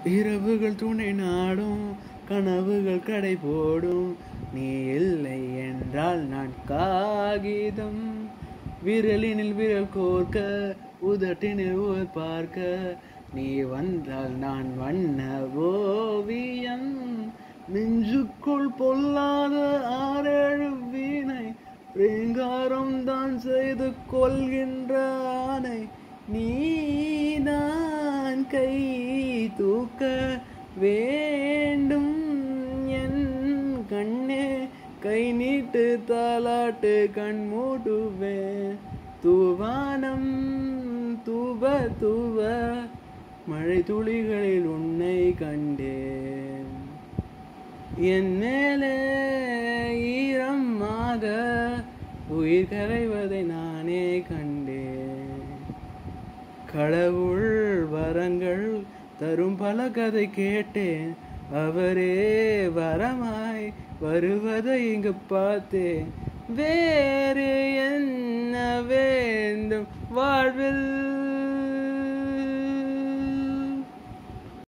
இரவுகள் துணை நாடும் கனவுகள் கடை போடும் நீ இல்லை என்றால் நான் காகிதம் விரலினில் விரல் கோர்க்க உதட்டினில் ஊர் பார்க்க நீ வந்தால் நான் வண்ண ஓவியம் நெஞ்சுக்குள் பொல்லாத ஆறேழு வீணை ரீங்காரம் தான் செய்து கொள்கின்ற ஆணை நீதான் கை தூக்க வேண்டும் என் கண்ணே கை நீட்டு தாலாட்டு கண் மூடுவேன் தூவானம் தூவ தூவ மழை துளிகளில் உன்னை கண்டேன் என் மேலே ஈரமாக உயிர் கரைவதை நானே கண்டேன் கடவுள் வரங்கள் தரும் பல கதை கேட்டேன் அவரே வரமாய் வருவதை இங்கு பார்த்தேன் வேறு என்ன வேண்டும் வாழ்வில்